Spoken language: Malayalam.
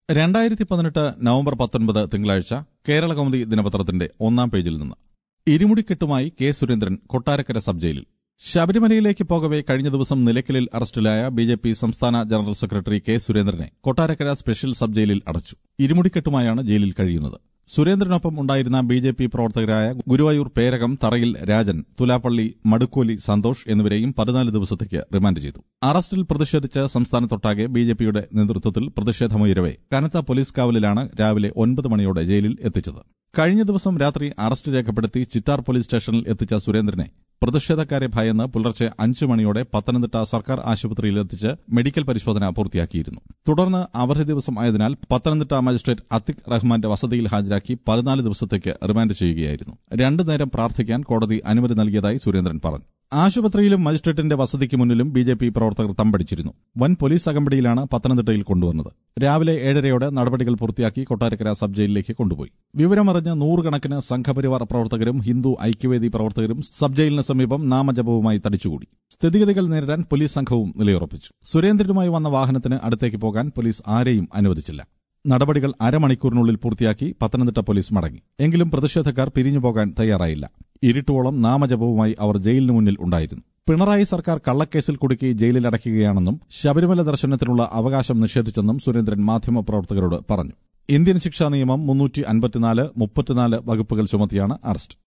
രണ്ടായിരത്തി പതിനെട്ട് നവംബർ പത്തൊൻപത് തിങ്കളാഴ്ച കേരള കൗമുദി ദിനപത്രത്തിന്റെ ഒന്നാം പേജിൽ നിന്ന് ഇരുമുടിക്കെട്ടുമായി കെ സുരേന്ദ്രൻ കൊട്ടാരക്കര സബ് ജയിലിൽ ശബരിമലയിലേക്ക് പോകവെ കഴിഞ്ഞ ദിവസം നിലയ്ക്കലിൽ അറസ്റ്റിലായ ബി ജെ പി സംസ്ഥാന ജനറൽ സെക്രട്ടറി കെ സുരേന്ദ്രനെ കൊട്ടാരക്കര സ്പെഷ്യൽ സബ് ജയിലിൽ അടച്ചു ഇരുമുടിക്കെട്ടുമായാണ് ജയിലിൽ കഴിയുന്നത് സുരേന്ദ്രനൊപ്പം ഉണ്ടായിരുന്ന ബി ജെ പി പ്രവർത്തകരായ ഗുരുവായൂർ പേരകം തറയിൽ രാജൻ തുലാപ്പള്ളി മടുക്കോലി സന്തോഷ് എന്നിവരെയും പതിനാല് ദിവസത്തേക്ക് റിമാൻഡ് ചെയ്തു അറസ്റ്റിൽ പ്രതിഷേധിച്ച് സംസ്ഥാനത്തൊട്ടാകെ ബി ജെ പിയുടെ നേതൃത്വത്തിൽ പ്രതിഷേധമുയരവെ കനത്ത പോലീസ് കാവലിലാണ് രാവിലെ ഒൻപത് മണിയോടെ ജയിലിൽ എത്തിച്ചത് കഴിഞ്ഞ ദിവസം രാത്രി അറസ്റ്റ് രേഖപ്പെടുത്തി ചിറ്റാർ പോലീസ് സ്റ്റേഷനിൽ എത്തിച്ച സുരേന്ദ്രനെ പ്രതിഷേധക്കാരെ ഭയന്ന് പുലർച്ചെ അഞ്ചു മണിയോടെ പത്തനംതിട്ട സർക്കാർ ആശുപത്രിയിൽ എത്തിച്ച് മെഡിക്കൽ പരിശോധന പൂർത്തിയാക്കിയിരുന്നു തുടർന്ന് അവധി ദിവസം ആയതിനാൽ പത്തനംതിട്ട മജിസ്ട്രേറ്റ് അത്തിക് റഹ്മാന്റെ വസതിയിൽ ഹാജരാക്കി പതിനാല് ദിവസത്തേക്ക് റിമാൻഡ് ചെയ്യുകയായിരുന്നു രണ്ടു നേരം പ്രാർത്ഥിക്കാൻ കോടതി അനുമതി നൽകിയതായി സുരേന്ദ്രൻ പറഞ്ഞു ആശുപത്രിയിലും മജിസ്ട്രേറ്റിന്റെ വസതിക്ക് മുന്നിലും ബി ജെ പി പ്രവർത്തകർ തമ്പടിച്ചിരുന്നു വൻ പോലീസ് അകമ്പടിയിലാണ് പത്തനംതിട്ടയിൽ കൊണ്ടുവന്നത് രാവിലെ ഏഴരയോടെ നടപടികൾ പൂർത്തിയാക്കി കൊട്ടാരക്കര സബ് ജയിലിലേക്ക് കൊണ്ടുപോയി വിവരമറിഞ്ഞ് നൂറുകണക്കിന് സംഘപരിവാർ പ്രവർത്തകരും ഹിന്ദു ഐക്യവേദി പ്രവർത്തകരും സബ് ജയിലിന് സമീപം നാമജപവുമായി തടിച്ചുകൂടി സ്ഥിതിഗതികൾ നേരിടാൻ പോലീസ് സംഘവും നിലയുറപ്പിച്ചു സുരേന്ദ്രനുമായി വന്ന വാഹനത്തിന് അടുത്തേക്ക് പോകാൻ പോലീസ് ആരെയും അനുവദിച്ചില്ല നടപടികൾ അരമണിക്കൂറിനുള്ളിൽ പൂർത്തിയാക്കി പത്തനംതിട്ട പോലീസ് മടങ്ങി എങ്കിലും പ്രതിഷേധക്കാർ പിരിഞ്ഞുപോകാൻ തയ്യാറായില്ല ഇരുട്ടോളം നാമജപവുമായി അവർ ജയിലിന് മുന്നിൽ ഉണ്ടായിരുന്നു പിണറായി സർക്കാർ കള്ളക്കേസിൽ കുടുക്കി ജയിലിൽ അടയ്ക്കുകയാണെന്നും ശബരിമല ദർശനത്തിനുള്ള അവകാശം നിഷേധിച്ചെന്നും സുരേന്ദ്രൻ മാധ്യമപ്രവർത്തകരോട് പറഞ്ഞു ഇന്ത്യൻ ശിക്ഷാ നിയമം മുന്നൂറ്റി അൻപത്തിനാല് മുപ്പത്തിനാല് വകുപ്പുകൾ ചുമത്തിയാണ് അറസ്റ്റ്